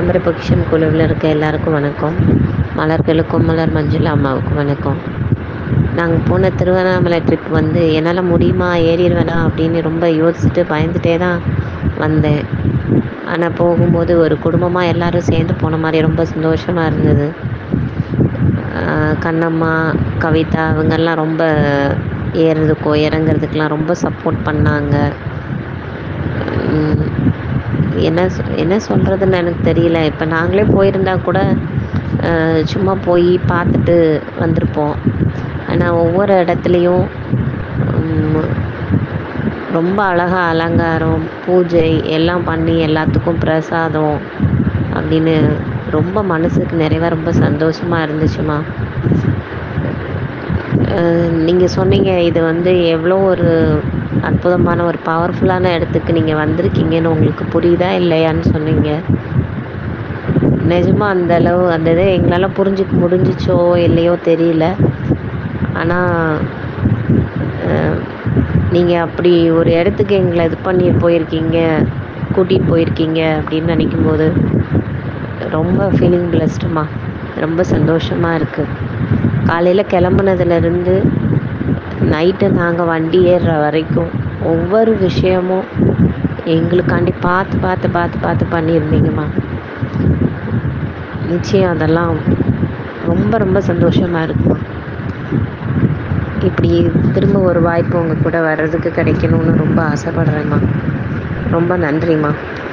தாமரை பொக்கிஷம் குழுவில் இருக்க எல்லாருக்கும் வணக்கம் மலர்களுக்கும் மலர் மஞ்சள் அம்மாவுக்கும் வணக்கம் நாங்கள் போன திருவண்ணாமலை ட்ரிப் வந்து என்னால் முடியுமா ஏறிடுவேனா அப்படின்னு ரொம்ப யோசிச்சுட்டு பயந்துட்டே தான் வந்தேன் ஆனால் போகும்போது ஒரு குடும்பமாக எல்லாரும் சேர்ந்து போன மாதிரி ரொம்ப சந்தோஷமாக இருந்தது ஆஹ் கண்ணம்மா கவிதா இவங்கெல்லாம் ரொம்ப ஏறுறதுக்கோ இறங்குறதுக்கெலாம் ரொம்ப சப்போர்ட் பண்ணாங்க உம் என்ன சொ- என்ன சொல்கிறதுன்னு எனக்கு தெரியல இப்போ நாங்களே போயிருந்தா கூட ஆஹ் சும்மா போய் பார்த்துட்டு வந்திருப்போம் ஆனால் ஒவ்வொரு இடத்துலையும் உம், ரொம்ப அழகாக அலங்காரம் பூஜை எல்லாம் பண்ணி எல்லாத்துக்கும் பிரசாதம் அப்படின்னு ரொம்ப மனசுக்கு நிறைவாக ரொம்ப சந்தோஷமாக இருந்துச்சுமா நீங்கள் சொன்னீங்க இது வந்து எவ்வளோ ஒரு அற்புதமான ஒரு பவர்ஃபுல்லான இடத்துக்கு நீங்கள் வந்திருக்கீங்கன்னு உங்களுக்கு புரியுதா இல்லையான்னு சொன்னீங்க நிஜமா அந்த அளவு அந்த இதை எங்களால் புரிஞ்சுக்க முடிஞ்சிச்சோ இல்லையோ தெரியல ஆனால் நீங்கள் அப்படி ஒரு இடத்துக்கு எங்களை இது பண்ணி போயிருக்கீங்க கூட்டிகிட்டு போயிருக்கீங்க அப்படின்னு நினைக்கும் போது ரொம்ப ஃபீலிங் பிளஸ்டுமா ரொம்ப சந்தோஷமாக இருக்குது காலையில் கிளம்புனதுலேருந்து நைட்டு நாங்கள் வண்டி ஏறுற வரைக்கும் ஒவ்வொரு விஷயமும் எங்களுக்காண்டி பார்த்து பார்த்து பார்த்து பார்த்து பண்ணியிருந்தீங்கம்மா நிச்சயம் அதெல்லாம் ரொம்ப ரொம்ப சந்தோஷமாக இருக்குமா இப்படி திரும்ப ஒரு வாய்ப்பு உங்கள் கூட வர்றதுக்கு கிடைக்கணும்னு ரொம்ப ஆசைப்படுறேம்மா ரொம்ப நன்றிம்மா